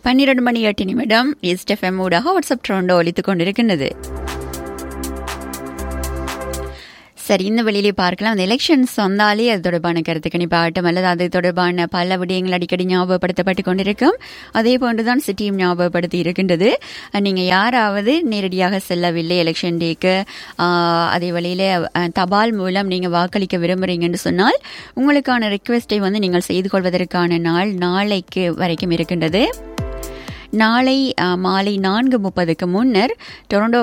பன்னிரண்டு மணி எட்டு நிமிடம் ஈஸ்ட் எஃப்எம் ஊடாக வாட்ஸ்அப் ட்ரோண்டோ ஒலித்துக் கொண்டிருக்கின்றது சரி இந்த வெளியிலே பார்க்கலாம் அந்த எலெக்ஷன்ஸ் வந்தாலே அது தொடர்பான கருத்து கணிப்பாட்டம் அல்லது அது தொடர்பான பல விடயங்கள் அடிக்கடி ஞாபகப்படுத்தப்பட்டு கொண்டிருக்கும் அதே போன்றுதான் சிட்டியும் ஞாபகப்படுத்தி இருக்கின்றது நீங்கள் யாராவது நேரடியாக செல்லவில்லை எலெக்ஷன் டேக்கு அதே வழியில் தபால் மூலம் நீங்கள் வாக்களிக்க விரும்புகிறீங்கன்னு சொன்னால் உங்களுக்கான ரிக்வெஸ்ட்டை வந்து நீங்கள் செய்து கொள்வதற்கான நாள் நாளைக்கு வரைக்கும் இருக்கின்றது நாளை மாலை நான்கு முப்பதுக்கு முன்னர் டொரண்டோ